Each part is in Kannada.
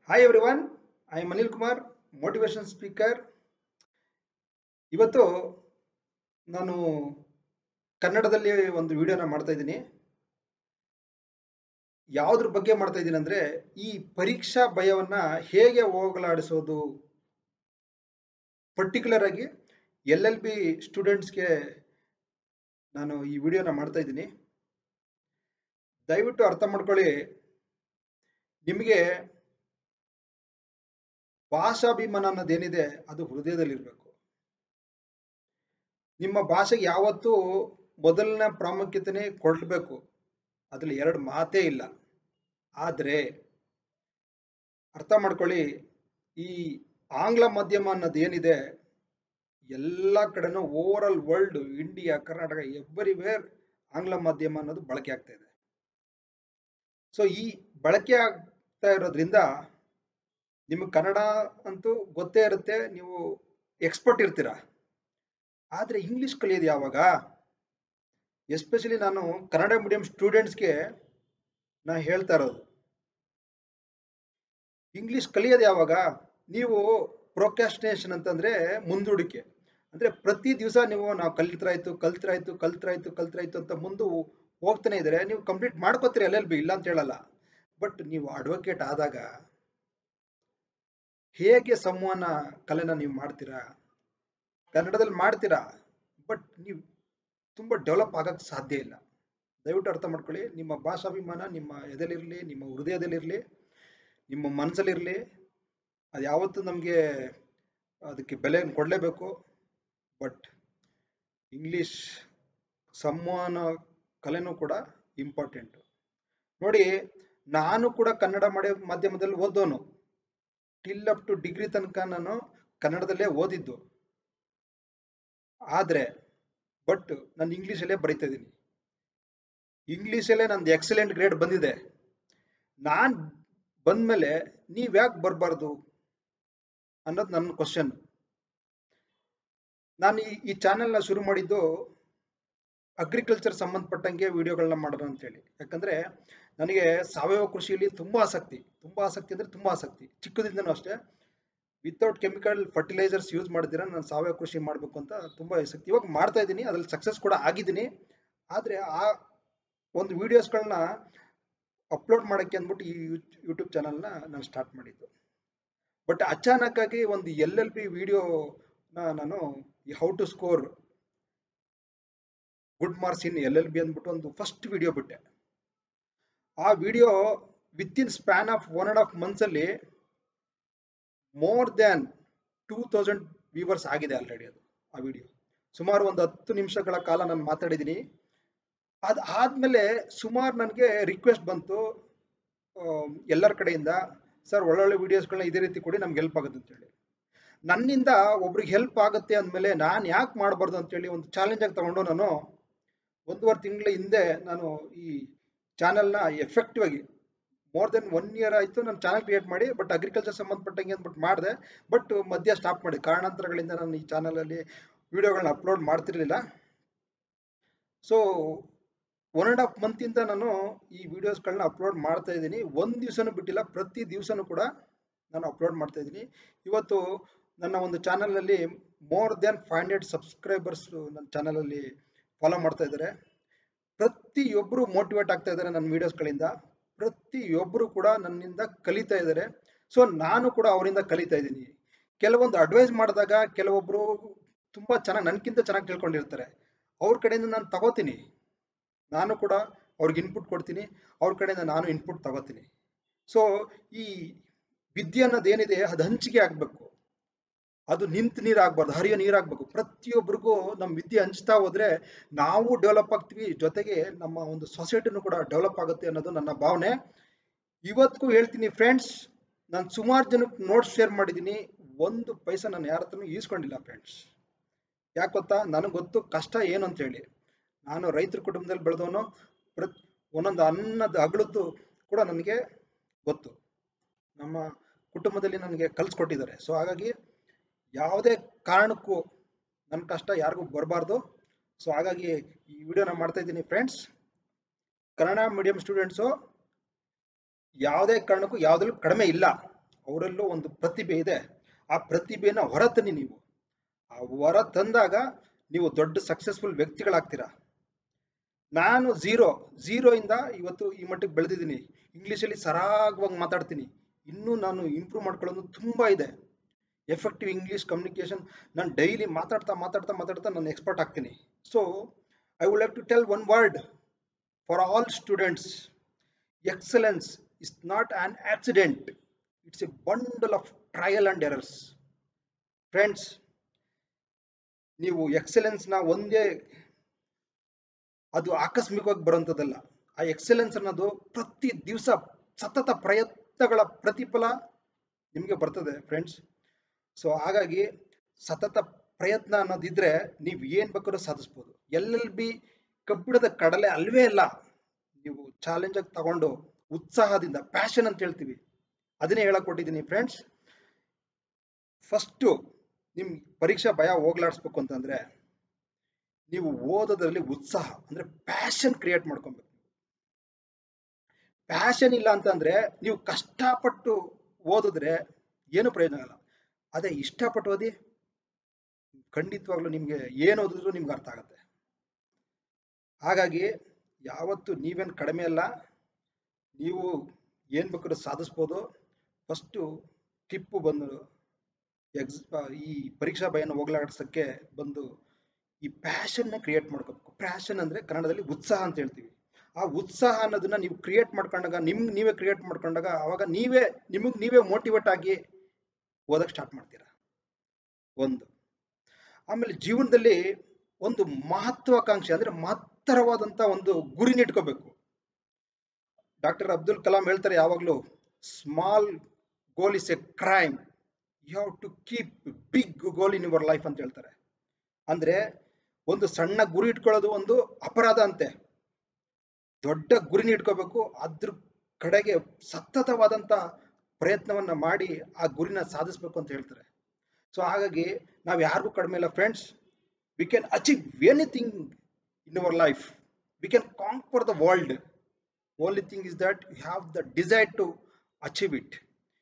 Hi everyone I am Anil Kumar motivation speaker ಇವತ್ತು ನಾನು ಕನ್ನಡದಲ್ಲಿ ಒಂದು ವಿಡಿಯೋನ ಮಾಡ್ತಾ ಇದ್ದೀನಿ ಯಾವುದ್ರ ಬಗ್ಗೆ ಮಾಡ್ತಾ ಇದ್ದೀನಿ ಅಂದರೆ ಈ ಪರೀಕ್ಷಾ ಭಯವನ್ನ ಹೇಗೆ ಹೋಗಲಾಡಿಸೋದು ಪರ್ಟಿಕ್ಯುಲರ್ ಆಗಿ ಎಲ್ ಎಲ್ ಬಿ ಸ್ಟೂಡೆಂಟ್ಸ್ಗೆ ನಾನು ಈ ವಿಡಿಯೋನ ಮಾಡ್ತಾ ಇದ್ದೀನಿ ದಯವಿಟ್ಟು ಅರ್ಥ ಮಾಡ್ಕೊಳ್ಳಿ ನಿಮಗೆ ಭಾಷಾಭಿಮಾನ ಅನ್ನೋದೇನಿದೆ ಅದು ಹೃದಯದಲ್ಲಿರಬೇಕು ನಿಮ್ಮ ಭಾಷೆಗೆ ಯಾವತ್ತೂ ಮೊದಲನೇ ಪ್ರಾಮುಖ್ಯತೆನೇ ಕೊಡಬೇಕು ಅದ್ರಲ್ಲಿ ಎರಡು ಮಾತೇ ಇಲ್ಲ ಆದರೆ ಅರ್ಥ ಮಾಡ್ಕೊಳ್ಳಿ ಈ ಆಂಗ್ಲ ಮಾಧ್ಯಮ ಅನ್ನೋದು ಏನಿದೆ ಎಲ್ಲ ಕಡೆನೂ over all world India Karnataka everywhere ಆಂಗ್ಲ ಮಾಧ್ಯಮ ಅನ್ನೋದು ಬಳಕೆ ಆಗ್ತಾ ಇದೆ ಸೊ ಈ ಬಳಕೆ ಆಗ್ತಾ ಇರೋದ್ರಿಂದ ನಿಮಗೆ ಕನ್ನಡ ಅಂತೂ ಗೊತ್ತೇ ಇರುತ್ತೆ ನೀವು ಎಕ್ಸ್ಪರ್ಟ್ ಇರ್ತೀರ ಆದರೆ ಇಂಗ್ಲಿಷ್ ಕಲಿಯೋದು ಯಾವಾಗ ಎಸ್ಪೆಷಲಿ ನಾನು ಕನ್ನಡ ಮೀಡಿಯಂ ಸ್ಟೂಡೆಂಟ್ಸ್ಗೆ ನಾ ಹೇಳ್ತಾ ಇರೋದು ಇಂಗ್ಲಿಷ್ ಕಲಿಯೋದು ಯಾವಾಗ ನೀವು ಪ್ರೊಕ್ಯಾಸ್ಟಿನೇಷನ್ ಅಂತಂದ್ರೆ ಮುಂದೂಡಿಕೆ ಅಂದ್ರೆ ಪ್ರತಿ ದಿವಸ ನೀವು ನಾವು ಕಲಿತ್ರಾಯ್ತು ಕಲ್ತ್ರಾಯ್ತು ಕಲ್ತ್ರಾಯ್ತು ಕಲ್ತ್ರಾಯ್ತು ಅಂತ ಮುಂದೆ ಹೋಗ್ತಾನೆ ಇದ್ರೆ ನೀವು ಕಂಪ್ಲೀಟ್ ಮಾಡ್ಕೋತೀರಿ ಎಲ್ ಎಲ್ ಬಿ ಇಲ್ಲ ಅಂತ ಹೇಳಲ್ಲ ಬಟ್ ನೀವು ಅಡ್ವೊಕೇಟ್ ಆದಾಗ ಹೇಗೆ ಸಂವಹನ ಕಲೆನ ನೀವು ಮಾಡ್ತೀರಾ ಕನ್ನಡದಲ್ಲಿ ಮಾಡ್ತೀರಾ ಬಟ್ ನೀವು ತುಂಬ ಡೆವಲಪ್ ಆಗಕ್ಕೆ ಸಾಧ್ಯ ಇಲ್ಲ ದಯವಿಟ್ಟು ಅರ್ಥ ಮಾಡ್ಕೊಳ್ಳಿ ನಿಮ್ಮ ಭಾಷಾಭಿಮಾನ ನಿಮ್ಮ ಎದೆಲಿರಲಿ ನಿಮ್ಮ ಹೃದಯದಲ್ಲಿರಲಿ ನಿಮ್ಮ ಮನಸ್ಸಲ್ಲಿರಲಿ ಅದು ಯಾವತ್ತೂ ನಮಗೆ ಅದಕ್ಕೆ ಬೆಲೆ ಕೊಡಲೇಬೇಕು ಬಟ್ ಇಂಗ್ಲಿಷ್ ಸಂವಹನ ಕಲೆನೂ ಕೂಡ ಇಂಪಾರ್ಟೆಂಟು ನೋಡಿ ನಾನು ಕೂಡ ಕನ್ನಡ ಮಾಡಿ ಮಾಧ್ಯಮದಲ್ಲಿ ಓದೋನು ಟಿಲ್ ಅಪ್ ಟು ಡಿಗ್ರಿ ತನಕ ನಾನು ಕನ್ನಡದಲ್ಲೇ ಓದಿದ್ದು ಆದರೆ ಬಟ್ ನಾನು ಇಂಗ್ಲೀಷಲ್ಲೇ ಬರೀತಾ ಇದ್ದೀನಿ ಇಂಗ್ಲೀಷಲ್ಲೇ ನಂದು ಎಕ್ಸಲೆಂಟ್ ಗ್ರೇಡ್ ಬಂದಿದೆ ನಾನು ಬಂದಮೇಲೆ ನೀವು ಯಾಕೆ ಬರಬಾರ್ದು ಅನ್ನೋದು ನನ್ನ ಕ್ವಶನ್ ನಾನು ಈ ಈ ಚಾನೆಲ್ನ ಶುರು ಮಾಡಿದ್ದು ಅಗ್ರಿಕಲ್ಚರ್ ಸಂಬಂಧಪಟ್ಟಂಗೆ ವಿಡಿಯೋಗಳನ್ನ ಮಾಡೋಣ ಅಂತೇಳಿ ಯಾಕಂದರೆ ನನಗೆ ಸಾವಯವ ಕೃಷಿಯಲ್ಲಿ ತುಂಬ ಆಸಕ್ತಿ ತುಂಬ ಆಸಕ್ತಿ ಅಂದರೆ ತುಂಬ ಆಸಕ್ತಿ ಚಿಕ್ಕದಿಂದನೂ ಅಷ್ಟೇ ವಿತೌಟ್ ಕೆಮಿಕಲ್ ಫರ್ಟಿಲೈಸರ್ಸ್ ಯೂಸ್ ಮಾಡಿದ್ದೀರ ನಾನು ಸಾವಯವ ಕೃಷಿ ಮಾಡಬೇಕು ಅಂತ ತುಂಬ ಆಸಕ್ತಿ ಇವಾಗ ಮಾಡ್ತಾ ಇದ್ದೀನಿ ಅದ್ರಲ್ಲಿ ಸಕ್ಸಸ್ ಕೂಡ ಆಗಿದ್ದೀನಿ ಆದರೆ ಆ ಒಂದು ವಿಡಿಯೋಸ್ಗಳನ್ನ ಅಪ್ಲೋಡ್ ಮಾಡೋಕ್ಕೆ ಅಂದ್ಬಿಟ್ಟು ಈ ಯೂಟ್ಯೂಬ್ ಚಾನಲ್ನ ನಾನು ಸ್ಟಾರ್ಟ್ ಮಾಡಿದ್ದು ಬಟ್ ಅಚಾನಕ್ ಆಗಿ ಒಂದು ಎಲ್ ಎಲ್ ಪಿ ವಿಡಿಯೋನ ನಾನು ಈ how to score good marks in L L B ಅಂದ್ಬಿಟ್ಟು ಒಂದು ಫಸ್ಟ್ ವಿಡಿಯೋ ಬಿಟ್ಟೆ ಆ video within span of one and half ಮಂತ್ಸಲ್ಲಿ more than two thousand viewers ಆಗಿದೆ ಆಲ್ರೆಡಿ ಅದು ಆ ವಿಡಿಯೋ ಸುಮಾರು ಒಂದು ಹತ್ತು ನಿಮಿಷಗಳ ಕಾಲ ನಾನು ಮಾತಾಡಿದ್ದೀನಿ ಅದು ಆದಮೇಲೆ ಸುಮಾರು ನನಗೆ ರಿಕ್ವೆಸ್ಟ್ ಬಂತು ಎಲ್ಲರ ಕಡೆಯಿಂದ ಸರ್ ಒಳ್ಳೊಳ್ಳೆ ವೀಡಿಯೋಸ್ಗಳನ್ನ ಇದೇ ರೀತಿ ಕೊಡಿ ನಮ್ಗೆ ಹೆಲ್ಪ್ ಆಗುತ್ತೆ ಅಂತೇಳಿ ನನ್ನಿಂದ ಒಬ್ರಿಗೆ ಹೆಲ್ಪ್ ಆಗುತ್ತೆ ಅಂದಮೇಲೆ ನಾನು ಯಾಕೆ ಮಾಡಬಾರ್ದು ಅಂತೇಳಿ ಒಂದು ಚಾಲೆಂಜಾಗಿ ತಗೊಂಡು ನಾನು ಒಂದೂವರೆ ತಿಂಗಳ ಹಿಂದೆ ನಾನು ಈ ಚಾನಲ್ನ ಎಫೆಕ್ಟಿವ್ ಆಗಿ ಮೋರ್ ದೆನ್ ಒನ್ ಇಯರ್ ಆಯಿತು ನಾನು ಚಾನಲ್ ಕ್ರಿಯೇಟ್ ಮಾಡಿ ಬಟ್ ಅಗ್ರಿಕಲ್ಚರ್ ಸಂಬಂಧಪಟ್ಟಂಗೆ ಅಂದ್ಬಿಟ್ಟು ಮಾಡಿದೆ ಬಟ್ ಮಧ್ಯ ಸ್ಟಾಪ್ ಮಾಡಿ ಕಾರಣಾಂತರಗಳಿಂದ ನಾನು ಈ ಚಾನಲಲ್ಲಿ ವಿಡಿಯೋಗಳನ್ನ ಅಪ್ಲೋಡ್ ಮಾಡ್ತಿರ್ಲಿಲ್ಲ ಸೊ ಒನ್ ಆ್ಯಂಡ್ ಹಾಫ್ ಮಂತಿಂದ ನಾನು ಈ ವಿಡಿಯೋಸ್ಗಳನ್ನ ಅಪ್ಲೋಡ್ ಮಾಡ್ತಾ ಇದ್ದೀನಿ ಒಂದು ದಿವಸನೂ ಬಿಟ್ಟಿಲ್ಲ ಪ್ರತಿ ದಿವಸನೂ ಕೂಡ ನಾನು ಅಪ್ಲೋಡ್ ಮಾಡ್ತಾ ಇದ್ದೀನಿ ಇವತ್ತು ನನ್ನ ಒಂದು ಚಾನಲಲ್ಲಿ more than five hundred subscribers ನನ್ನ ಚಾನಲಲ್ಲಿ ಫಾಲೋ ಮಾಡ್ತಾ ಇದ್ದಾರೆ ಪ್ರತಿಯೊಬ್ಬರು ಮೋಟಿವೇಟ್ ಆಗ್ತಾ ಇದ್ದಾರೆ ನನ್ನ ವೀಡಿಯೋಸ್ಗಳಿಂದ ಪ್ರತಿಯೊಬ್ಬರು ಕೂಡ ನನ್ನಿಂದ ಕಲಿತಾ ಇದ್ದಾರೆ ಸೊ ನಾನು ಕೂಡ ಅವರಿಂದ ಕಲಿತಾ ಇದ್ದೀನಿ ಕೆಲವೊಂದು ಅಡ್ವೈಸ್ ಮಾಡಿದಾಗ ಕೆಲವೊಬ್ಬರು ತುಂಬ ಚೆನ್ನಾಗಿ ನನಗಿಂತ ಚೆನ್ನಾಗಿ ತಿಳ್ಕೊಂಡಿರ್ತಾರೆ ಅವ್ರ ಕಡೆಯಿಂದ ನಾನು ತಗೋತೀನಿ ನಾನು ಕೂಡ ಅವ್ರಿಗೆ ಇನ್ಪುಟ್ ಕೊಡ್ತೀನಿ ಅವ್ರ ಕಡೆಯಿಂದ ನಾನು ಇನ್ಪುಟ್ ತಗೋತೀನಿ ಸೊ ಈ ವಿದ್ಯೆ ಅನ್ನೋದು ಏನಿದೆ ಅದು ಹಂಚಿಕೆ ಆಗಬೇಕು ಅದು ನಿಂತು ನೀರು ಆಗ್ಬಾರ್ದು ಹರಿಯೋ ನೀರಾಗಬೇಕು ಪ್ರತಿಯೊಬ್ಬರಿಗೂ ನಮ್ಮ ವಿದ್ಯೆ ಹಂಚ್ತಾ ಹೋದ್ರೆ ನಾವು ಡೆವಲಪ್ ಆಗ್ತೀವಿ ಜೊತೆಗೆ ನಮ್ಮ ಒಂದು ಸೊಸೈಟಿನೂ ಕೂಡ ಡೆವಲಪ್ ಆಗುತ್ತೆ ಅನ್ನೋದು ನನ್ನ ಭಾವನೆ ಇವತ್ತಿಗೂ ಹೇಳ್ತೀನಿ ಫ್ರೆಂಡ್ಸ್ ನಾನು ಸುಮಾರು ಜನಕ್ಕೆ ನೋಟ್ಸ್ ಶೇರ್ ಮಾಡಿದ್ದೀನಿ ಒಂದು ಪೈಸಾ ನಾನು ಯಾರ ಹತ್ರನೂ ಈಸ್ಕೊಂಡಿಲ್ಲ ಫ್ರೆಂಡ್ಸ್ ಯಾಕೆ ಗೊತ್ತಾ ನನಗೆ ಗೊತ್ತು ಕಷ್ಟ ಏನು ಅಂತ ಹೇಳಿ ನಾನು ರೈತರ ಕುಟುಂಬದಲ್ಲಿ ಬೆಳೆದವನು ಪ್ರತಿ ಒಂದೊಂದು ಅನ್ನದ ಅಗಳದ್ದು ಕೂಡ ನನಗೆ ಗೊತ್ತು ನಮ್ಮ ಕುಟುಂಬದಲ್ಲಿ ನನಗೆ ಕಲಿಸ್ಕೊಟ್ಟಿದ್ದಾರೆ ಸೊ ಹಾಗಾಗಿ ಯಾವುದೇ ಕಾರಣಕ್ಕೂ ನನ್ನ ಕಷ್ಟ ಯಾರಿಗೂ ಬರಬಾರ್ದು ಸೊ ಹಾಗಾಗಿ ಈ ವಿಡಿಯೋನ ಮಾಡ್ತಾ ಇದ್ದೀನಿ ಫ್ರೆಂಡ್ಸ್ ಕನ್ನಡ ಮೀಡಿಯಂ ಸ್ಟೂಡೆಂಟ್ಸು ಯಾವುದೇ ಕಾರಣಕ್ಕೂ ಯಾವುದ್ರಲ್ಲೂ ಕಡಿಮೆ ಇಲ್ಲ ಅವರಲ್ಲೂ ಒಂದು ಪ್ರತಿಭೆ ಇದೆ ಆ ಪ್ರತಿಭೆನ ಹೊರತನ್ನಿ ನೀವು ಆ ಹೊರ ತಂದಾಗ ನೀವು ದೊಡ್ಡ ಸಕ್ಸಸ್ಫುಲ್ ವ್ಯಕ್ತಿಗಳಾಗ್ತೀರಾ ನಾನು ಝೀರೋ ಝೀರೋ ಇಂದ ಇವತ್ತು ಈ ಮಟ್ಟಿಗೆ ಬೆಳೆದಿದ್ದೀನಿ ಇಂಗ್ಲೀಷಲ್ಲಿ ಸರಾಗವಾಗಿ ಮಾತಾಡ್ತೀನಿ ಇನ್ನೂ ನಾನು ಇಂಪ್ರೂವ್ ಮಾಡ್ಕೊಳ್ಳೋದು ತುಂಬಾ ಇದೆ ಎಫೆಕ್ಟಿವ್ ಇಂಗ್ಲೀಷ್ ಕಮ್ಯುನಿಕೇಶನ್ ನಾನು ಡೈಲಿ ಮಾತಾಡ್ತಾ ಮಾತಾಡ್ತಾ ಮಾತಾಡ್ತಾ ನಾನು ಎಕ್ಸ್ಪರ್ಟ್ ಆಗ್ತೀನಿ so I would like to tell one word for all students excellence is not an accident it's a bundle of trial and errors friends ನೀವು ಎಕ್ಸಲೆನ್ಸ್ನ ಒಂದೇ ಅದು ಆಕಸ್ಮಿಕವಾಗಿ ಬರುವಂಥದ್ದಲ್ಲ ಆ ಎಕ್ಸಲೆನ್ಸ್ ಅನ್ನೋದು ಪ್ರತಿ ದಿವಸ ಸತತ ಪ್ರಯತ್ನಗಳ ಪ್ರತಿಫಲ ನಿಮಗೆ ಬರ್ತದೆ ಫ್ರೆಂಡ್ಸ್ ಸೊ ಹಾಗಾಗಿ ಸತತ ಪ್ರಯತ್ನ ಅನ್ನೋದಿದ್ರೆ ನೀವು ಏನ್ ಬೇಕಾದ್ರೂ ಸಾಧಿಸ್ಬೋದು ಎಲ್ ಎಲ್ ಬಿ ಕಬ್ಬಿಣದ ಕಡಲೆ ಅಲ್ವೇ ಅಲ್ಲ ನೀವು ಚಾಲೆಂಜ್ ಆಗಿ ತಗೊಂಡು ಉತ್ಸಾಹದಿಂದ ಪ್ಯಾಷನ್ ಅಂತ ಹೇಳ್ತೀವಿ ಅದನ್ನೇ ಹೇಳಕ್ ಕೊಟ್ಟಿದ್ದೀನಿ ಫ್ರೆಂಡ್ಸ್ ಫಸ್ಟು ನಿಮ್ ಪರೀಕ್ಷಾ ಭಯ ಹೋಗ್ಲಾಡಿಸ್ಬೇಕು ಅಂತಂದ್ರೆ ನೀವು ಓದೋದ್ರಲ್ಲಿ ಉತ್ಸಾಹ ಅಂದ್ರೆ ಪ್ಯಾಷನ್ ಕ್ರಿಯೇಟ್ ಮಾಡ್ಕೊಬೇಕು ಪ್ಯಾಷನ್ ಇಲ್ಲ ಅಂತಂದ್ರೆ ನೀವು ಕಷ್ಟಪಟ್ಟು ಓದಿದ್ರೆ ಏನು ಪ್ರಯೋಜನ ಆಗಲ್ಲ ಅದೇ ಇಷ್ಟಪಟ್ಟು ಓದಿ ಖಂಡಿತವಾಗ್ಲೂ ನಿಮ್ಗೆ ಏನು ಓದಿದ್ರು ನಿಮ್ಗೆ ಅರ್ಥ ಆಗತ್ತೆ ಹಾಗಾಗಿ ಯಾವತ್ತು ನೀವೇನು ಕಡಿಮೆ ಅಲ್ಲ ನೀವು ಏನ್ ಬೇಕಾದ್ರೂ ಸಾಧಿಸ್ಬೋದು ಫಸ್ಟು ಟಿಪ್ಪು ಬಂದು ಎಕ್ಸ್ ಈ ಪರೀಕ್ಷಾ ಭಯನ ಹೋಗ್ಲಾಡಿಸೋಕ್ಕೆ ಬಂದು ಈ ಪ್ಯಾಷನ್ನ ಕ್ರಿಯೇಟ್ ಮಾಡ್ಕೋಬೇಕು ಪ್ಯಾಷನ್ ಅಂದ್ರೆ ಕನ್ನಡದಲ್ಲಿ ಉತ್ಸಾಹ ಅಂತ ಹೇಳ್ತೀವಿ ಆ ಉತ್ಸಾಹ ಅನ್ನೋದನ್ನ ನೀವು ಕ್ರಿಯೇಟ್ ಮಾಡ್ಕೊಂಡಾಗ ನಿಮ್ ನೀವೇ ಕ್ರಿಯೇಟ್ ಮಾಡ್ಕೊಂಡಾಗ ಅವಾಗ ನೀವೇ ನಿಮಗ್ ನೀವೇ ಮೋಟಿವೇಟ್ ಆಗಿ ಓದಕ್ ಸ್ಟಾರ್ಟ್ ಮಾಡ್ತೀರಾ ಒಂದು ಆಮೇಲೆ ಜೀವನದಲ್ಲಿ ಒಂದು ಮಹತ್ವಾಕಾಂಕ್ಷೆ ಅಂದ್ರೆ ಮಹತ್ತರವಾದಂತ ಒಂದು ಗುರಿನ ಇಟ್ಕೋಬೇಕು ಡಾಕ್ಟರ್ ಅಬ್ದುಲ್ ಕಲಾಂ ಹೇಳ್ತಾರೆ ಯಾವಾಗ್ಲೂ small goal is a crime you have to keep big goal in your life ಅಂತ ಹೇಳ್ತಾರೆ ಅಂದ್ರೆ ಒಂದು ಸಣ್ಣ ಗುರಿ ಇಟ್ಕೊಳ್ಳೋದು ಒಂದು ಅಪರಾಧ ಅಂತೆ ದೊಡ್ಡ ಗುರಿನ ಇಟ್ಕೋಬೇಕು ಅದ್ರ ಕಡೆಗೆ ಸತತವಾದಂತ ಪ್ರಯತ್ನವನ್ನ ಮಾಡಿ ಆ ಗುರಿನ ಸಾಧಿಸ್ಬೇಕು ಅಂತ ಹೇಳ್ತಾರೆ ಸೊ ಹಾಗಾಗಿ ನಾವು ಯಾರಿಗೂ ಕಡಿಮೆ ಇಲ್ಲ friends we can achieve anything in our life we can conquer the world only thing is that you have the desire to achieve it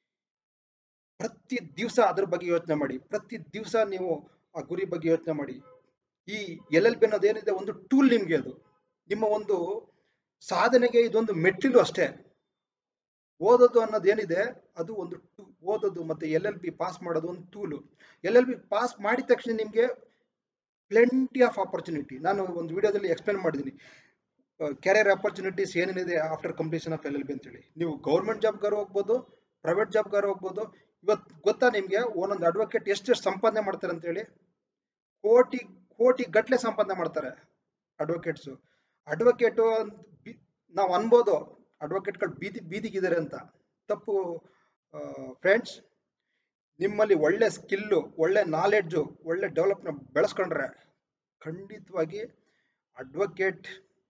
ಪ್ರತಿ ದಿವಸ ಅದ್ರ ಬಗ್ಗೆ ಯೋಚನೆ ಮಾಡಿ ಪ್ರತಿ ದಿವಸ ನೀವು ಆ ಗುರಿ ಬಗ್ಗೆ ಯೋಚನೆ ಮಾಡಿ ಈ ಎಲ್ ಎಲ್ ಬಿ ಅನ್ನೋದು ಏನಿದೆ ಒಂದು ಟೂಲ್ ನಿಮ್ಗೆ ಅದು ನಿಮ್ಮ ಒಂದು ಸಾಧನೆಗೆ ಇದೊಂದು ಮೆಟ್ಟಿಲು ಅಷ್ಟೇ ಓದೋದು ಅನ್ನೋದು ಏನಿದೆ ಅದು ಒಂದು ಓದೋದು ಮತ್ತೆ ಎಲ್ ಎಲ್ ಬಿ ಪಾಸ್ ಮಾಡೋದು ಒಂದು tool L L B pass ಮಾಡಿದ ತಕ್ಷಣ ನಿಮಗೆ ಪ್ಲೆಂಟಿ ಆಫ್ ಆಪರ್ಚುನಿಟಿ ನಾನು ಒಂದು ವಿಡಿಯೋದಲ್ಲಿ ಎಕ್ಸ್ಪ್ಲೇನ್ ಮಾಡಿದ್ದೀನಿ ಕೆರಿಯರ್ ಆಪರ್ಚುನಿಟೀಸ್ ಏನೇನಿದೆ after completion of L L B ಅಂತೇಳಿ ನೀವು ಗೌರ್ಮೆಂಟ್ ಜಾಬ್ಗಾರು ಹೋಗ್ಬೋದು ಪ್ರೈವೇಟ್ ಜಾಬ್ಗಾರು ಹೋಗ್ಬೋದು ಇವತ್ತು ಗೊತ್ತಾ ನಿಮಗೆ ಒಂದೊಂದು ಅಡ್ವೊಕೇಟ್ ಎಷ್ಟೆಷ್ಟು ಸಂಪಾದನೆ ಮಾಡ್ತಾರೆ ಅಂತೇಳಿ ಕೋಟಿ ಕೋಟಿ ಗಟ್ಲೆ ಸಂಪಾದನೆ ಮಾಡ್ತಾರೆ ಅಡ್ವೊಕೇಟ್ಸು ಅಡ್ವೊಕೇಟು ನಾವು ಅನ್ಬೋದು ಅಡ್ವೊಕೇಟ್ಗಳು ಬೀದಿ ಬೀದಿಗಿದ್ದಾರೆ ಅಂತ ತಪ್ಪು ಫ್ರೆಂಡ್ಸ್ ನಿಮ್ಮಲ್ಲಿ ಒಳ್ಳೆ ಸ್ಕಿಲ್ಲು ಒಳ್ಳೆ ನಾಲೆಡ್ಜು ಒಳ್ಳೆ ಡೆವಲಪ್ನ ಬೆಳೆಸ್ಕೊಂಡ್ರೆ ಖಂಡಿತವಾಗಿ ಅಡ್ವೊಕೇಟ್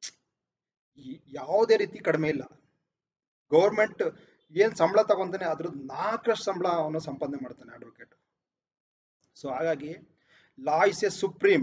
ಯಾವುದೇ ರೀತಿ ಕಡಿಮೆ ಇಲ್ಲ ಗೌರ್ಮೆಂಟ್ ಏನ್ ಸಂಬಳ ತಗೊಂತಾನೆ ಅದ್ರದ್ದು ನಾಲ್ಕರಷ್ಟು ಸಂಬಳ ಅವನು ಸಂಪಾದನೆ ಮಾಡ್ತಾನೆ ಅಡ್ವೊಕೇಟ್ ಸೊ ಹಾಗಾಗಿ law is a supreme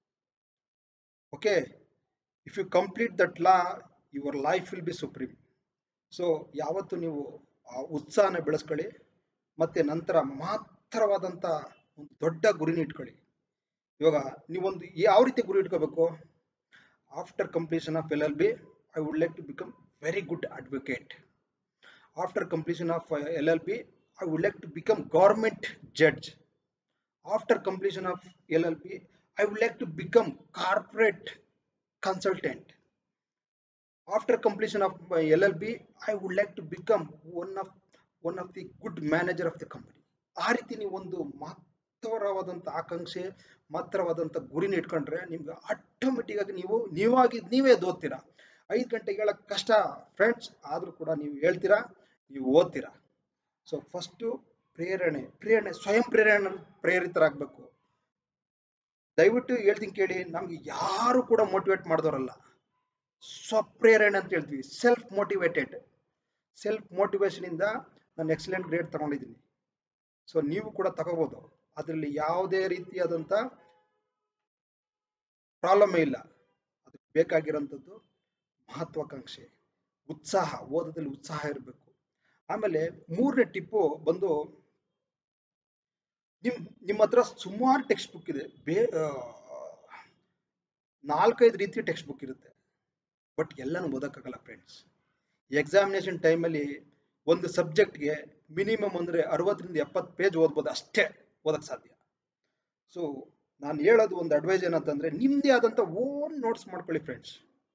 okay if you complete that law your life will be supreme so ಯಾವತ್ತು ನೀವು ಆ ಉತ್ಸಾಹನ ಬೆಳೆಸ್ಕೊಳ್ಳಿ ಮತ್ತೆ ನಂತರ ಮಾತ್ರವಾದಂಥ ಒಂದು ದೊಡ್ಡ ಗುರಿನ ಇಟ್ಕೊಳ್ಳಿ ಇವಾಗ ನೀವೊಂದು ಯಾವ ರೀತಿ ಗುರಿ ಇಟ್ಕೋಬೇಕು after completion of L L B I would like to become very good advocate after completion of L L B I would like to become government judge after completion of L L B I would like to become corporate consultant after completion of my LLB, I would like to become one of one of the good manager of the company. ಆ ರೀತಿ ನೀವು ಒಂದು ಮಹತ್ತರವಾದಂಥ ಆಕಾಂಕ್ಷೆ ಮಾತ್ರವಾದಂಥ ಗುರಿನ ಇಟ್ಕೊಂಡ್ರೆ ನಿಮ್ಗೆ ಆಟೋಮೆಟಿಕ್ ಆಗಿ ನೀವು ನೀವಾಗಿ ನೀವೇ ಓದ್ತೀರಾ ಐದು ಗಂಟೆಗೆ ಹೇಳಕ್ ಕಷ್ಟ ಫ್ರೆಂಡ್ಸ್ ಆದ್ರೂ ಕೂಡ ನೀವು ಹೇಳ್ತೀರಾ ನೀವು ಓದ್ತೀರಾ ಸೊ ಫಸ್ಟು ಪ್ರೇರಣೆ ಪ್ರೇರಣೆ ಸ್ವಯಂ ಪ್ರೇರಣೆ ಪ್ರೇರಿತರಾಗಬೇಕು ದಯವಿಟ್ಟು ಹೇಳ್ತೀನಿ ಕೇಳಿ ನಮ್ಗೆ ಯಾರು ಕೂಡ ಮೋಟಿವೇಟ್ ಮಾಡಿದವರಲ್ಲ ಸ್ವಪ್ರೇರಣೆ ಅಂತ ಹೇಳ್ತೀವಿ ಸೆಲ್ಫ್ ಮೋಟಿವೇಟೆಡ್ ಸೆಲ್ಫ್ ಮೋಟಿವೇಶನ್ ಇಂದ ನಾನು ಎಕ್ಸಲೆಂಟ್ ಗ್ರೇಡ್ ತಗೊಂಡಿದ್ದೀನಿ ಸೊ ನೀವು ಕೂಡ ತಗೋಬಹುದು ಅದರಲ್ಲಿ ಯಾವುದೇ ರೀತಿಯಾದಂಥ ಪ್ರಾಬ್ಲಮೇ ಇಲ್ಲ ಅದಕ್ಕೆ ಬೇಕಾಗಿರೋಂಥದ್ದು ಮಹತ್ವಾಕಾಂಕ್ಷೆ ಉತ್ಸಾಹ ಓದೋದಲ್ಲಿ ಉತ್ಸಾಹ ಇರಬೇಕು ಆಮೇಲೆ ಮೂರನೇ ಟಿಪ್ಪು ಬಂದು ನಿಮ್ ನಿಮ್ಮ ಹತ್ರ ಸುಮಾರು ಟೆಕ್ಸ್ಟ್ ಬುಕ್ ಇದೆ ಬೇ ಆ, ನಾಲ್ಕೈದು ರೀತಿ ಟೆಕ್ಸ್ಟ್ ಬುಕ್ ಇರುತ್ತೆ ಬಟ್ ಎಲ್ಲನೂ ಓದಕ್ಕಾಗಲ್ಲ ಫ್ರೆಂಡ್ಸ್ ಎಕ್ಸಾಮಿನೇಷನ್ ಟೈಮಲ್ಲಿ ಒಂದು ಸಬ್ಜೆಕ್ಟ್ಗೆ ಮಿನಿಮಮ್ ಅಂದರೆ ಅರವತ್ತರಿಂದ ಎಪ್ಪತ್ತು ಪೇಜ್ ಓದ್ಬೋದು ಅಷ್ಟೇ ಓದಕ್ಕೆ ಸಾಧ್ಯ ಸೊ ನಾನು ಹೇಳೋದು ಒಂದು ಅಡ್ವೈಸ್ ಏನಂತಂದ್ರೆ ನಿಮ್ಮದೇ ಆದಂಥ ಓನ್ ನೋಟ್ಸ್ ಮಾಡ್ಕೊಳ್ಳಿ ಫ್ರೆಂಡ್ಸ್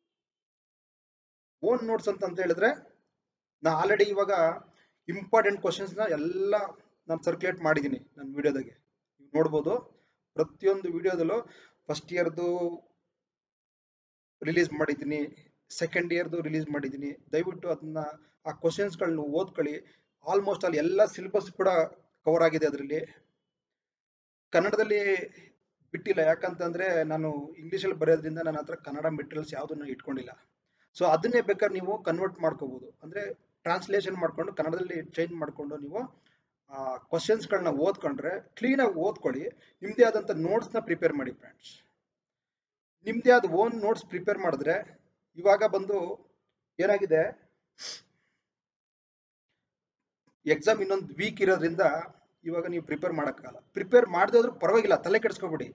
ಓನ್ ನೋಟ್ಸ್ ಅಂತ ಅಂತ ಹೇಳಿದ್ರೆ ನಾ ಆಲ್ರೆಡಿ ಇವಾಗ ಇಂಪಾರ್ಟೆಂಟ್ ಕ್ವಶನ್ಸ್ನ ಎಲ್ಲ ನಾನು ಸರ್ಕ್ಯುಲೇಟ್ ಮಾಡಿದ್ದೀನಿ ನನ್ನ ವಿಡಿಯೋದಾಗೆ ನೀವು ನೋಡ್ಬೋದು ಪ್ರತಿಯೊಂದು ವಿಡಿಯೋದಲ್ಲೂ ಫಸ್ಟ್ ಇಯರ್ದು ರಿಲೀಸ್ ಮಾಡಿದ್ದೀನಿ ಸೆಕೆಂಡ್ ಇಯರ್ದು ರಿಲೀಸ್ ಮಾಡಿದ್ದೀನಿ ದಯವಿಟ್ಟು ಅದನ್ನ ಆ ಕ್ವಶನ್ಸ್ಗಳನ್ನ ಓದ್ಕೊಳ್ಳಿ ಆಲ್ಮೋಸ್ಟ್ ಅಲ್ಲಿ ಎಲ್ಲ ಸಿಲೆಬಸ್ ಕೂಡ ಕವರ್ ಆಗಿದೆ ಅದರಲ್ಲಿ ಕನ್ನಡದಲ್ಲಿ ಬಿಟ್ಟಿಲ್ಲ ಯಾಕಂತಂದ್ರೆ ನಾನು ಇಂಗ್ಲೀಷಲ್ಲಿ ಬರೆಯೋದ್ರಿಂದ ನನ್ನ ಹತ್ರ ಕನ್ನಡ ಮೆಟೀರಿಯಲ್ಸ್ ಯಾವುದನ್ನು ಇಟ್ಕೊಂಡಿಲ್ಲ ಸೊ ಅದನ್ನೇ ಬೇಕಾದ್ರೆ ನೀವು ಕನ್ವರ್ಟ್ ಮಾಡ್ಕೋಬಹುದು ಅಂದ್ರೆ ಟ್ರಾನ್ಸ್ಲೇಷನ್ ಮಾಡ್ಕೊಂಡು ಕನ್ನಡದಲ್ಲಿ ಚೇಂಜ್ ಮಾಡ್ಕೊಂಡು ನೀವು ಆ ಕ್ವಶನ್ಸ್ಗಳನ್ನ ಓದ್ಕೊಂಡ್ರೆ ಕ್ಲೀನಾಗಿ ಓದ್ಕೊಳ್ಳಿ ನಿಮ್ಮದೇ ಆದಂಥ ನೋಟ್ಸ್ನ ಪ್ರಿಪೇರ್ ಮಾಡಿ ಫ್ರೆಂಡ್ಸ್ ನಿಮ್ಮದೇ ಆದ ಓನ್ ನೋಟ್ಸ್ ಪ್ರಿಪೇರ್ ಮಾಡಿದ್ರೆ ಇವಾಗ ಬಂದು ಏನಾಗಿದೆ ಎಕ್ಸಾಮ್ ಇನ್ನೊಂದು ವೀಕ್ ಇರೋದ್ರಿಂದ ಇವಾಗ ನೀವು ಪ್ರಿಪೇರ್ ಮಾಡೋಕ್ಕಾಗಲ್ಲ ಪ್ರಿಪೇರ್ ಮಾಡದೇ ಹೋದ್ರೂ ಪರವಾಗಿಲ್ಲ ತಲೆ ಕೆಡಿಸ್ಕೊಬಿಡಿ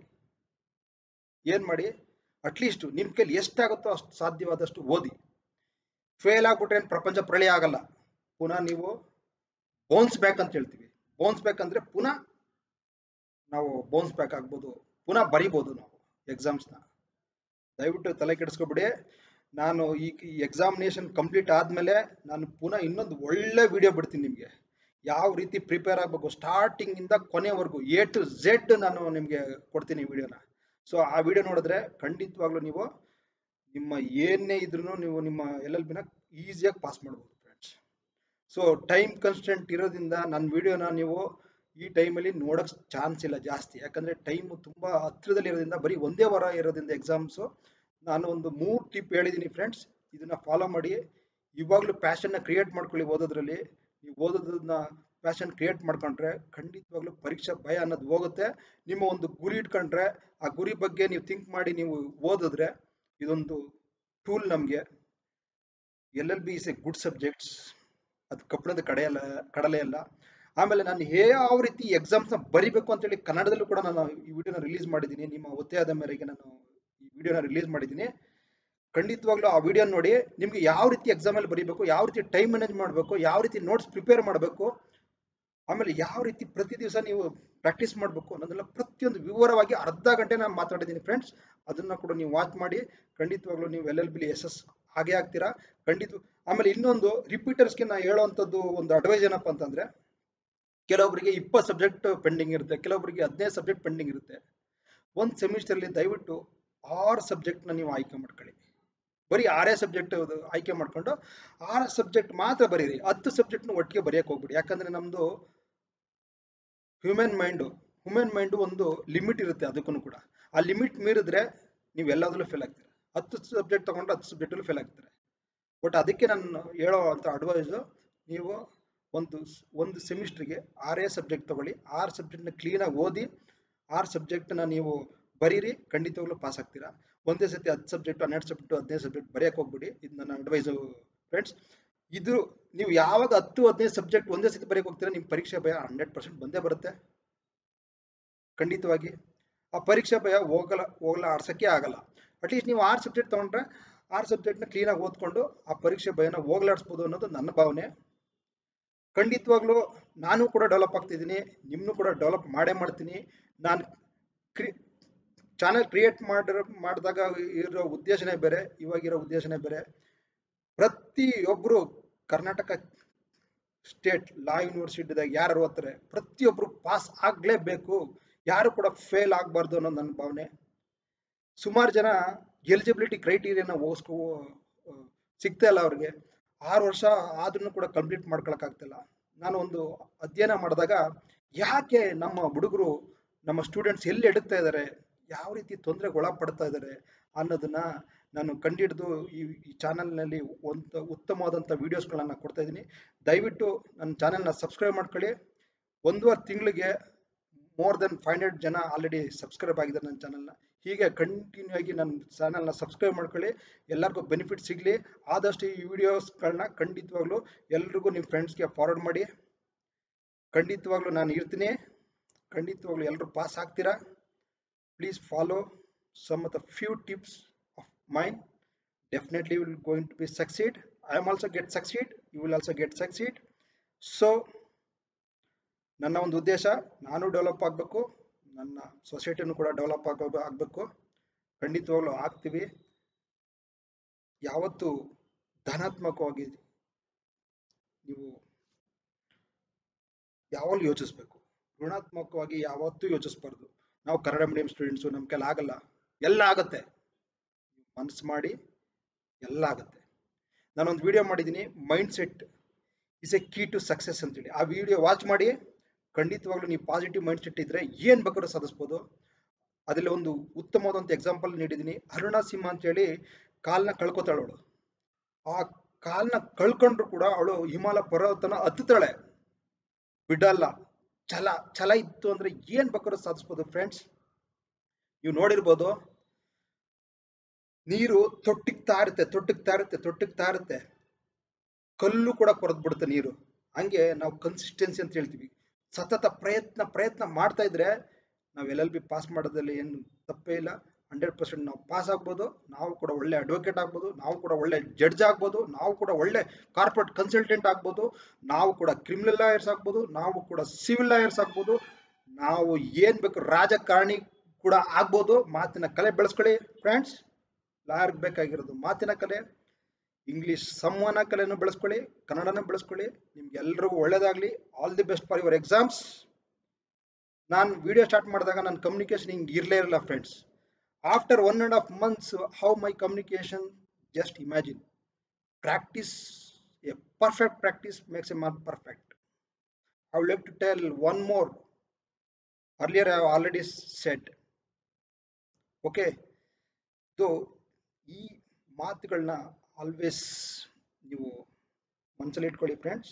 ಏನು ಮಾಡಿ ಅಟ್ಲೀಸ್ಟ್ ನಿಮ್ಮ ಕೈಲಿ ಎಷ್ಟಾಗುತ್ತೋ ಅಷ್ಟು ಸಾಧ್ಯವಾದಷ್ಟು ಓದಿ ಫೇಲ್ ಆಗ್ಬಿಟ್ರೆ ಏನು ಪ್ರಪಂಚ ಪ್ರಳಯ ಆಗಲ್ಲ ಪುನಃ ನೀವು ಬೌನ್ಸ್ ಬ್ಯಾಕ್ ಅಂತ ಹೇಳ್ತೀವಿ ಬೌನ್ಸ್ ಬ್ಯಾಕ್ ಅಂದರೆ ಪುನಃ ನಾವು ಬೌನ್ಸ್ ಬ್ಯಾಕ್ ಆಗ್ಬೋದು ಪುನಃ ಬರಿಬೋದು ನಾವು ಎಕ್ಸಾಮ್ಸ್ನ ದಯವಿಟ್ಟು ತಲೆ ಕೆಡಿಸ್ಕೊಬಿಡಿ ನಾನು ಈ ಎಕ್ಸಾಮಿನೇಷನ್ ಕಂಪ್ಲೀಟ್ ಆದಮೇಲೆ ನಾನು ಪುನಃ ಇನ್ನೊಂದು ಒಳ್ಳೆ ವಿಡಿಯೋ ಬಿಡ್ತೀನಿ ನಿಮಗೆ ಯಾವ ರೀತಿ ಪ್ರಿಪೇರ್ ಆಗಬೇಕು ಸ್ಟಾರ್ಟಿಂಗಿಂದ ಕೊನೆವರೆಗೂ ಎ ಟು ಝೆಡ್ ನಾನು ನಿಮಗೆ ಕೊಡ್ತೀನಿ ವಿಡಿಯೋನ ಸೊ ಆ ವಿಡಿಯೋ ನೋಡಿದ್ರೆ ಖಂಡಿತವಾಗ್ಲೂ ನೀವು ನಿಮ್ಮ ಏನೇ ಇದ್ರೂ ನೀವು ನಿಮ್ಮ ಎಲ್ ಎಲ್ ಬಿನ ಈಸಿಯಾಗಿ ಪಾಸ್ ಮಾಡ್ಬೋದು ಫ್ರೆಂಡ್ಸ್ ಸೊ ಟೈಮ್ ಕನ್ಸ್ಟೆಂಟ್ ಇರೋದ್ರಿಂದ ನನ್ನ ವಿಡಿಯೋನ ನೀವು ಈ ಟೈಮಲ್ಲಿ ನೋಡೋಕ್ಕೆ ಚಾನ್ಸ್ ಇಲ್ಲ ಜಾಸ್ತಿ ಯಾಕಂದರೆ ಟೈಮು ತುಂಬ ಹತ್ತಿರದಲ್ಲಿ ಇರೋದ್ರಿಂದ ಬರೀ ಒಂದೇ ವಾರ ಇರೋದ್ರಿಂದ ಎಕ್ಸಾಮ್ಸು ನಾನು ಒಂದು ಮೂರು ಟಿಪ್ ಹೇಳಿದ್ದೀನಿ ಫ್ರೆಂಡ್ಸ್ ಇದನ್ನ ಫಾಲೋ ಮಾಡಿ ಇವಾಗಲೂ ಪ್ಯಾಷನ್ನ ಕ್ರಿಯೇಟ್ ಮಾಡ್ಕೊಳ್ಳಿ ಓದೋದ್ರಲ್ಲಿ ನೀವು ಓದೋದನ್ನ ಪ್ಯಾಷನ್ ಕ್ರಿಯೇಟ್ ಮಾಡ್ಕೊಂಡ್ರೆ ಖಂಡಿತವಾಗ್ಲೂ ಪರೀಕ್ಷಾ ಭಯ ಅನ್ನೋದು ಹೋಗುತ್ತೆ ನಿಮ್ಮ ಒಂದು ಗುರಿ ಇಟ್ಕೊಂಡ್ರೆ ಆ ಗುರಿ ಬಗ್ಗೆ ನೀವು ಥಿಂಕ್ ಮಾಡಿ ನೀವು ಓದಿದ್ರೆ ಇದೊಂದು ಟೂಲ್ ನಮಗೆ L L B is a good subjects ಅದು ಕಬ್ಬಣದ ಕಡೆಯಲ್ಲ ಕಡಲೆ ಅಲ್ಲ ಆಮೇಲೆ ನಾನು ಯಾವ ರೀತಿ ಎಕ್ಸಾಮ್ಸ್ನ ಬರಿಬೇಕು ಅಂತೇಳಿ ಕನ್ನಡದಲ್ಲೂ ಕೂಡ ನಾನು ಈ ವಿಡಿಯೋನ ರಿಲೀಸ್ ಮಾಡಿದ್ದೀನಿ ನಿಮ್ಮ ಒತ್ತಾಯದ ಮೇರೆಗೆ ನಾನು ಈ ವಿಡಿಯೋನ ರಿಲೀಸ್ ಮಾಡಿದ್ದೀನಿ ಖಂಡಿತವಾಗ್ಲೂ ಆ ವಿಡಿಯೋ ನೋಡಿ ನಿಮ್ಗೆ ಯಾವ ರೀತಿ ಎಕ್ಸಾಮಲ್ಲಿ ಬರೀಬೇಕು ಯಾವ ರೀತಿ ಟೈಮ್ ಮ್ಯಾನೇಜ್ ಮಾಡಬೇಕು ಯಾವ ರೀತಿ ನೋಟ್ಸ್ ಪ್ರಿಪೇರ್ ಮಾಡಬೇಕು ಆಮೇಲೆ ಯಾವ ರೀತಿ ಪ್ರತಿ ದಿವಸ ನೀವು ಪ್ರಾಕ್ಟೀಸ್ ಮಾಡಬೇಕು ಅನ್ನೋದೆಲ್ಲ ಪ್ರತಿಯೊಂದು ವಿವರವಾಗಿ ಅರ್ಧ ಗಂಟೆ ನಾನು ಮಾತಾಡಿದ್ದೀನಿ ಫ್ರೆಂಡ್ಸ್ ಅದನ್ನ ಕೂಡ ನೀವು ವಾಚ್ ಮಾಡಿ ಖಂಡಿತವಾಗ್ಲೂ ನೀವು ಎಲ್ ಎಲ್ ಬಿಲಿ ಎಸ್ ಎಸ್ ಹಾಗೆ ಆಗ್ತೀರಾ ಖಂಡಿತ ಆಮೇಲೆ ಇನ್ನೊಂದು ರಿಪೀಟರ್ಸ್ಗೆ ನಾನು ಹೇಳೋವಂಥದ್ದು ಒಂದು ಅಡ್ವೈಸ್ ಏನಪ್ಪ ಅಂತಂದ್ರೆ ಕೆಲವೊಬ್ಬರಿಗೆ ಇಪ್ಪತ್ತು ಸಬ್ಜೆಕ್ಟ್ ಪೆಂಡಿಂಗ್ ಇರುತ್ತೆ ಕೆಲವೊಬ್ಬರಿಗೆ ಹದಿನೈದು ಸಬ್ಜೆಕ್ಟ್ ಪೆಂಡಿಂಗ್ ಇರುತ್ತೆ ಒಂದು ಸೆಮಿಸ್ಟರ್ಲಿ ದಯವಿಟ್ಟು ಆರು ಸಬ್ಜೆಕ್ಟ್ನ ನೀವು ಆಯ್ಕೆ ಮಾಡ್ಕೊಳ್ಳಿ ಬರೀ ಆರೇ ಸಬ್ಜೆಕ್ಟ್ ಆಯ್ಕೆ ಮಾಡ್ಕೊಂಡು ಆರು ಸಬ್ಜೆಕ್ಟ್ ಮಾತ್ರ ಬರೀರಿ ಹತ್ತು ಸಬ್ಜೆಕ್ಟ್ನ ಒಟ್ಟಿಗೆ ಬರೆಯಕ್ಕೆ ಹೋಗ್ಬಿಡಿ ಯಾಕಂದ್ರೆ ನಮ್ಮದು ಹ್ಯೂಮನ್ ಮೈಂಡು ಹ್ಯೂಮನ್ ಮೈಂಡು ಒಂದು ಲಿಮಿಟ್ ಇರುತ್ತೆ ಅದಕ್ಕೂ ಕೂಡ ಆ ಲಿಮಿಟ್ ಮೀರಿದ್ರೆ ನೀವು ಎಲ್ಲದರಲ್ಲೂ ಫೇಲ್ ಆಗ್ತೀರಾ ಹತ್ತು ಸಬ್ಜೆಕ್ಟ್ ತಗೊಂಡ್ರೆ ಹತ್ತು ಸಬ್ಜೆಕ್ಟಲ್ಲೂ ಫೇಲ್ ಆಗ್ತಾರೆ ಬಟ್ ಅದಕ್ಕೆ ನಾನು ಹೇಳೋ ಅಂಥ ಅಡ್ವೈಸು ನೀವು ಒಂದು ಒಂದು ಸೆಮಿಸ್ಟ್ರಿಗೆ ಆರೇ ಸಬ್ಜೆಕ್ಟ್ ತಗೊಳ್ಳಿ ಆರು ಸಬ್ಜೆಕ್ಟ್ನ ಕ್ಲೀನಾಗಿ ಓದಿ ಆರು ಸಬ್ಜೆಕ್ಟ್ನ ನೀವು ಬರೀರಿ ಖಂಡಿತವಾಗ್ಲೂ ಪಾಸ್ ಆಗ್ತೀರಾ ಒಂದೇ ಸತಿ ಹತ್ತು ಸಬ್ಜೆಕ್ಟ್ ಹನ್ನೆರಡು ಸಬ್ಜೆಕ್ಟ್ ಹದಿನೈದು ಸಬ್ಜೆಕ್ಟ್ ಬರೆಯಕ್ಕೆ ಹೋಗ್ಬಿಡಿ ಇದು ನನ್ನ ಅಡ್ವೈಸು ಫ್ರೆಂಡ್ಸ್ ಇದು ನೀವು ಯಾವಾಗ ಹತ್ತು ಹದಿನೈದು ಸಬ್ಜೆಕ್ಟ್ ಒಂದೇ ಸತಿ ಬರೆಯಕ್ಕೆ ಹೋಗ್ತೀರಾ ನಿಮ್ಮ ಪರೀಕ್ಷೆ ಭಯ ಹಂಡ್ರೆಡ್ ಪರ್ಸೆಂಟ್ ಬಂದೇ ಬರುತ್ತೆ ಖಂಡಿತವಾಗಿ ಆ ಪರೀಕ್ಷೆ ಭಯ ಹೋಗಲ್ಲ ಹೋಗಲ್ಲ ಆಡ್ಸೋಕ್ಕೆ ಆಗಲ್ಲ ಅಟ್ಲೀಸ್ಟ್ ನೀವು ಆರು ಸಬ್ಜೆಕ್ಟ್ ತೊಗೊಂಡ್ರೆ ಆರು ಸಬ್ಜೆಕ್ಟ್ನ ಕ್ಲೀನಾಗಿ ಓದ್ಕೊಂಡು ಆ ಪರೀಕ್ಷೆ ಭಯನ ಹೋಗ್ಲಾಡಿಸ್ಬೋದು ಅನ್ನೋದು ನನ್ನ ಭಾವನೆ ಖಂಡಿತವಾಗ್ಲೂ ನಾನು ಕೂಡ ಡೆವಲಪ್ ಆಗ್ತಿದ್ದೀನಿ ನಿಮ್ಮನ್ನು ಕೂಡ ಡೆವಲಪ್ ಮಾಡೇ ಮಾಡ್ತೀನಿ ನಾನು ಕ್ರಿ ಚಾನೆಲ್ ಕ್ರಿಯೇಟ್ ಮಾಡಿರೋ ಮಾಡಿದಾಗ ಇರೋ ಉದ್ದೇಶನೇ ಬೇರೆ ಇವಾಗಿರೋ ಉದ್ದೇಶನೇ ಬೇರೆ ಪ್ರತಿಯೊಬ್ಬರು ಕರ್ನಾಟಕ ಸ್ಟೇಟ್ ಲಾ ಯೂನಿವರ್ಸಿಟಿದಾಗ ಯಾರು ಓದ್ತಾರೆ ಪ್ರತಿಯೊಬ್ಬರು ಪಾಸ್ ಆಗಲೇಬೇಕು ಯಾರು ಕೂಡ ಫೇಲ್ ಆಗಬಾರ್ದು ಅನ್ನೋದು ನನ್ನ ಭಾವನೆ ಸುಮಾರು ಜನ ಎಲಿಜಿಬಿಲಿಟಿ ಕ್ರೈಟೀರಿಯಾನ ಓಸ್ಕೊ ಸಿಗ್ತಾ ಇಲ್ಲ ಅವ್ರಿಗೆ ಆರು ವರ್ಷ ಆದ್ರೂ ಕೂಡ ಕಂಪ್ಲೀಟ್ ಮಾಡ್ಕೊಳಕ್ಕಾಗ್ತಿಲ್ಲ ನಾನು ಒಂದು ಅಧ್ಯಯನ ಮಾಡಿದಾಗ ಯಾಕೆ ನಮ್ಮ ಹುಡುಗರು ನಮ್ಮ ಸ್ಟೂಡೆಂಟ್ಸ್ ಎಲ್ಲಿ ಎಡುತ್ತಾ ಇದ್ದಾರೆ ಯಾವ ರೀತಿ ತೊಂದರೆಗೆ ಒಳಪಡ್ತಾ ಇದ್ದಾರೆ ಅನ್ನೋದನ್ನ ನಾನು ಕಂಡಿಡಿದು ಈ ಈ ಚಾನಲ್ನಲ್ಲಿ ಒಂದು ಉತ್ತಮವಾದಂಥ ವೀಡಿಯೋಸ್ಗಳನ್ನ ಕೊಡ್ತಾ ಇದ್ದೀನಿ ದಯವಿಟ್ಟು ನನ್ನ ಚಾನೆಲ್ನ ಸಬ್ಸ್ಕ್ರೈಬ್ ಮಾಡ್ಕೊಳ್ಳಿ ಒಂದೂವರೆ ತಿಂಗಳಿಗೆ ಮೋರ್ ದೆನ್ ಫೈವ್ ಹಂಡ್ರೆಡ್ ಜನ ಆಲ್ರೆಡಿ ಸಬ್ಸ್ಕ್ರೈಬ್ ಆಗಿದ್ದಾರೆ ನನ್ನ ಚಾನಲ್ನ ಹೀಗೆ ಕಂಟಿನ್ಯೂ ಆಗಿ ನನ್ನ ಚಾನಲ್ನ ಸಬ್ಸ್ಕ್ರೈಬ್ ಮಾಡ್ಕೊಳ್ಳಿ ಎಲ್ಲರಿಗೂ ಬೆನಿಫಿಟ್ ಸಿಗಲಿ ಆದಷ್ಟು ಈ ವಿಡಿಯೋಸ್ಗಳನ್ನ ಖಂಡಿತವಾಗ್ಲೂ ಎಲ್ರಿಗೂ ನಿಮ್ಮ ಫ್ರೆಂಡ್ಸ್ಗೆ ಫಾರ್ವರ್ಡ್ ಮಾಡಿ ಖಂಡಿತವಾಗ್ಲೂ ನಾನು ಇರ್ತೀನಿ ಖಂಡಿತವಾಗ್ಲೂ ಎಲ್ಲರೂ ಪಾಸ್ ಆಗ್ತೀರಾ please follow some of the few tips of mine definitely will going to be succeed i am also get succeed you will also get succeed so ನನ್ನ ಒಂದು ಉದ್ದೇಶ ನಾನು ಡೆವಲಪ್ ಆಗಬೇಕು ನನ್ನ ಸೊಸೈಟಿನೂ ಕೂಡ ಡೆವಲಪ್ ಆಗೋ ಆಗಬೇಕು ಖಂಡಿತವಾಗ್ಲೂ ಆಗ್ತೀವಿ ಯಾವತ್ತು ಧನಾತ್ಮಕವಾಗಿ ನೀವು ಯಾವಾಗಲೂ ಯೋಚಿಸ್ಬೇಕು ಋಣಾತ್ಮಕವಾಗಿ ಯಾವತ್ತೂ ಯೋಚಿಸ್ಬಾರ್ದು ನಾವು ಕನ್ನಡ ಮೀಡಿಯಂ ಸ್ಟೂಡೆಂಟ್ಸು ನಮ್ಮ ಕೈಲಿ ಆಗಲ್ಲ ಎಲ್ಲ ಆಗತ್ತೆ ಮನಸ್ಸು ಮಾಡಿ ಎಲ್ಲ ಆಗತ್ತೆ ನಾನೊಂದು ವಿಡಿಯೋ ಮಾಡಿದ್ದೀನಿ mindset is a key to success ಅಂತೇಳಿ ಆ ವಿಡಿಯೋ ವಾಚ್ ಮಾಡಿ ಖಂಡಿತವಾಗ್ಲೂ ನೀವು ಪಾಸಿಟಿವ್ ಮೈಂಡ್ ಸೆಟ್ ಇದ್ರೆ ಏನು ಬೇಕಾದ್ರೂ ಸಾಧಿಸ್ಬೋದು ಅದರಲ್ಲಿ ಒಂದು ಉತ್ತಮವಾದಂಥ ಎಕ್ಸಾಂಪಲ್ ನೀಡಿದ್ದೀನಿ ಅರುಣಾ ಸಿಂಹ ಅಂತೇಳಿ ಕಾಲ್ನ ಕಳ್ಕೊತಾಳೆ ಅವಳು ಆ ಕಾಲ್ನ ಕಳ್ಕೊಂಡ್ರು ಕೂಡ ಅವಳು ಹಿಮಾಲಯ ಪರ್ವತನ ಹತ್ತುತ್ತಾಳೆ ಬಿಡಲ್ಲ ಛಲ ಛಲ ಇತ್ತು ಅಂದ್ರೆ ಏನ್ ಬೇಕಾದ್ರೂ ಸಾಧಿಸ್ಬೋದು ಫ್ರೆಂಡ್ಸ್ ನೀವು ನೋಡಿರ್ಬೋದು ನೀರು ತೊಟ್ಟಿಗ್ತಾ ಇರುತ್ತೆ ತೊಟ್ಟಿಗ್ತಾ ಇರುತ್ತೆ ತೊಟ್ಟಿಗ್ತಾ ಇರುತ್ತೆ ಕಲ್ಲು ಕೂಡ ಕೊರೆದು ಬಿಡುತ್ತೆ ನೀರು ಹಂಗೆ ನಾವು ಕನ್ಸಿಸ್ಟೆನ್ಸಿ ಅಂತ ಹೇಳ್ತೀವಿ ಸತತ ಪ್ರಯತ್ನ ಪ್ರಯತ್ನ ಮಾಡ್ತಾ ಇದ್ರೆ ನಾವು ಎಲ್ ಎಲ್ ಬಿ ಪಾಸ್ ಮಾಡೋದ್ರಲ್ಲಿ ಏನು ತಪ್ಪೇ ಇಲ್ಲ ಹಂಡ್ರೆಡ್ ಪರ್ಸೆಂಟ್ ನಾವು ಪಾಸ್ ಆಗ್ಬೋದು ನಾವು ಕೂಡ ಒಳ್ಳೆ ಅಡ್ವೊಕೇಟ್ ಆಗ್ಬೋದು ನಾವು ಕೂಡ ಒಳ್ಳೆ ಜಡ್ಜ್ ಆಗ್ಬೋದು ನಾವು ಕೂಡ ಒಳ್ಳೆ ಕಾರ್ಪೊರೇಟ್ ಕನ್ಸಲ್ಟೆಂಟ್ ಆಗ್ಬೋದು ನಾವು ಕೂಡ ಕ್ರಿಮಿನಲ್ ಲಾಯರ್ಸ್ ಆಗ್ಬೋದು ನಾವು ಕೂಡ ಸಿವಿಲ್ ಲಾಯರ್ಸ್ ಆಗ್ಬೋದು ನಾವು ಏನ್ ಬೇಕು ರಾಜಕಾರಣಿ ಕೂಡ ಆಗ್ಬೋದು ಮಾತಿನ ಕಲೆ ಬೆಳೆಸ್ಕೊಳ್ಳಿ ಫ್ರೆಂಡ್ಸ್ ಲಾಯರ್ಗೆ ಬೇಕಾಗಿರೋದು ಮಾತಿನ ಕಲೆ ಇಂಗ್ಲಿಷ್ ಸಂವಹನ ಕಲೆಯನ್ನು ಬೆಳೆಸ್ಕೊಳ್ಳಿ ಕನ್ನಡನ ಬೆಳೆಸ್ಕೊಳ್ಳಿ ನಿಮ್ಗೆ ಎಲ್ರಿಗೂ ಒಳ್ಳೇದಾಗ್ಲಿ all the best for your exams ನಾನು ವಿಡಿಯೋ ಸ್ಟಾರ್ಟ್ ಮಾಡಿದಾಗ ನನ್ನ ಕಮ್ಯುನಿಕೇಶನ್ ಹಿಂಗೆ ಇರಲೇ ಇರಲ್ಲ friends after one and half months how my communication just imagine practice a perfect practice makes a man perfect I would like to tell one more earlier I already set okay so ಈ ಮಾತುಗಳನ್ನ ಆಲ್ವೇಸ್ ನೀವು ಮನಸ್ಸಲ್ಲಿ ಇಟ್ಕೊಳ್ಳಿ friends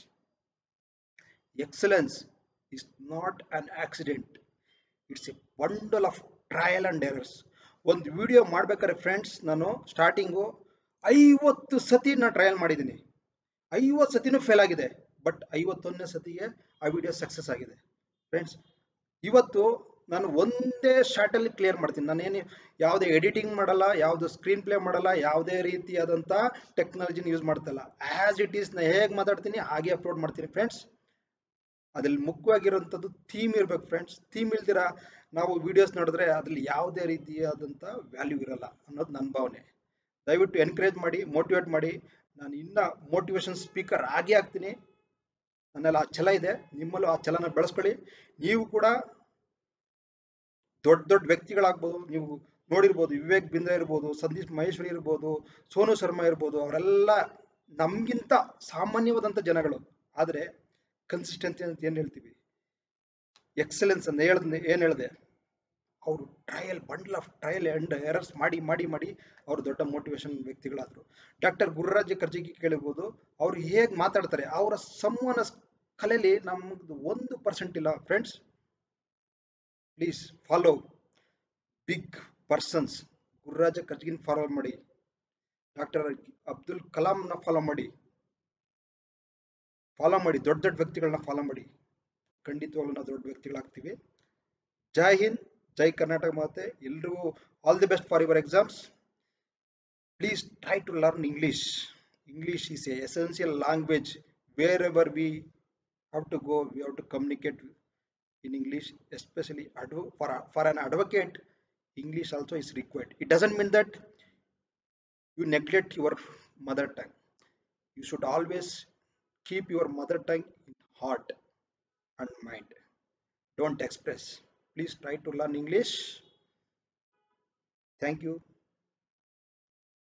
excellence is not an accident it's a bundle of trial and errors ಒಂದು ವಿಡಿಯೋ ಮಾಡ್ಬೇಕಾದ್ರೆ ಫ್ರೆಂಡ್ಸ್ ನಾನು ಸ್ಟಾರ್ಟಿಂಗು ಐವತ್ತು ಸತಿ ನಾನು ಟ್ರಯಲ್ ಮಾಡಿದ್ದೀನಿ ಐವತ್ತು ಸತಿನೂ ಫೇಲ್ ಆಗಿದೆ ಬಟ್ ಐವತ್ತೊಂದನೇ ಸತಿಗೆ ಆ ವಿಡಿಯೋ ಸಕ್ಸಸ್ ಆಗಿದೆ ಫ್ರೆಂಡ್ಸ್ ಇವತ್ತು ನಾನು ಒಂದೇ ಶಾರ್ಟಲ್ಲಿ ಕ್ಲಿಯರ್ ಮಾಡ್ತೀನಿ ನಾನೇನು ಯಾವುದೇ ಎಡಿಟಿಂಗ್ ಮಾಡಲ್ಲ ಯಾವುದು ಸ್ಕ್ರೀನ್ ಪ್ಲೇ ಮಾಡಲ್ಲ ಯಾವುದೇ ರೀತಿಯಾದಂಥ ಟೆಕ್ನಾಲಜಿನ ಯೂಸ್ ಮಾಡ್ತಲ್ಲ ಆ್ಯಸ್ ಇಟ್ ಈಸ್ ನಾನು ಹೇಗೆ ಮಾತಾಡ್ತೀನಿ ಹಾಗೆ ಅಪ್ಲೋಡ್ ಮಾಡ್ತೀನಿ ಫ್ರೆಂಡ್ಸ್ ಅದ್ರಲ್ಲಿ ಮುಖ್ಯವಾಗಿರುವಂಥದ್ದು ಥೀಮ್ ಇರ್ಬೇಕು ಫ್ರೆಂಡ್ಸ್ ಥೀಮ್ ಇಲ್ದಿರ ನಾವು ವಿಡಿಯೋಸ್ ನೋಡಿದ್ರೆ ಅದ್ರಲ್ಲಿ ಯಾವುದೇ ರೀತಿಯಾದಂಥ ವ್ಯಾಲ್ಯೂ ಇರಲ್ಲ ಅನ್ನೋದು ನನ್ನ ಭಾವನೆ ದಯವಿಟ್ಟು ಎನ್ಕರೇಜ್ ಮಾಡಿ ಮೋಟಿವೇಟ್ ಮಾಡಿ ನಾನು ಇನ್ನ ಮೋಟಿವೇಶನ್ ಸ್ಪೀಕರ್ ಆಗೇ ಆಗ್ತೀನಿ ನನ್ನಲ್ಲಿ ಆ ಛಲ ಇದೆ ನಿಮ್ಮಲ್ಲೂ ಆ ಛಲನ ಬೆಳೆಸ್ಕೊಳ್ಳಿ ನೀವು ಕೂಡ ದೊಡ್ಡ ದೊಡ್ಡ ವ್ಯಕ್ತಿಗಳಾಗ್ಬೋದು ನೀವು ನೋಡಿರ್ಬೋದು ವಿವೇಕ್ ಬಿಂದ್ರ ಇರ್ಬೋದು ಸಂದೀಪ್ ಮಹೇಶ್ವರಿ ಇರ್ಬೋದು ಸೋನು ಶರ್ಮಾ ಇರ್ಬೋದು ಅವರೆಲ್ಲ ನಮಗಿಂತ ಸಾಮಾನ್ಯವಾದಂಥ ಜನಗಳು ಆದರೆ ಕನ್ಸಿಸ್ಟೆನ್ಸಿ ಅಂತ ಏನು ಹೇಳ್ತೀವಿ ಎಕ್ಸಲೆನ್ಸ್ ಅಂತ ಹೇಳ್ದೆ ಏನು ಹೇಳಿದೆ ಅವರು trial bundle of trial and errors ಮಾಡಿ ಮಾಡಿ ಮಾಡಿ ಅವರು ದೊಡ್ಡ ಮೋಟಿವೇಶನ್ ವ್ಯಕ್ತಿಗಳಾದರು ಡಾಕ್ಟರ್ ಗುರುರಾಜ ಕರ್ಜಿಗಿ ಕೇಳಿರ್ಬೋದು ಅವ್ರು ಹೇಗೆ ಮಾತಾಡ್ತಾರೆ ಅವರ ಸಂವಹನ ಕಲೆಯಲ್ಲಿ ನಮ್ದು ಒಂದು ಪರ್ಸೆಂಟ್ ಇಲ್ಲ friends please follow big persons Gururaja ಕರ್ಜಿಗಿನ ಫಾಲೋ ಮಾಡಿ ಡಾಕ್ಟರ್ ಅಬ್ದುಲ್ ಕಲಾಂನ ಫಾಲೋ ಮಾಡಿ ಫಾಲೋ ಮಾಡಿ ದೊಡ್ಡ ದೊಡ್ಡ ವ್ಯಕ್ತಿಗಳನ್ನ ಫಾಲೋ ಮಾಡಿ ಖಂಡಿತವಾಗ್ಲೂ ನಾವು ದೊಡ್ಡ ವ್ಯಕ್ತಿಗಳಾಗ್ತೀವಿ ಜೈ ಹಿಂದ್ ಜೈ ಕರ್ನಾಟಕ ಮಾತೆ ಎಲ್ರಿಗೂ all the best for your exams please try to learn English English is a essential language wherever we have to go we have to communicate in English, especially advo- for, a, for an advocate, English also is required. It doesn't mean that you neglect your mother tongue. You should always keep your mother tongue in heart and mind. Don't express. Please try to learn English. Thank you.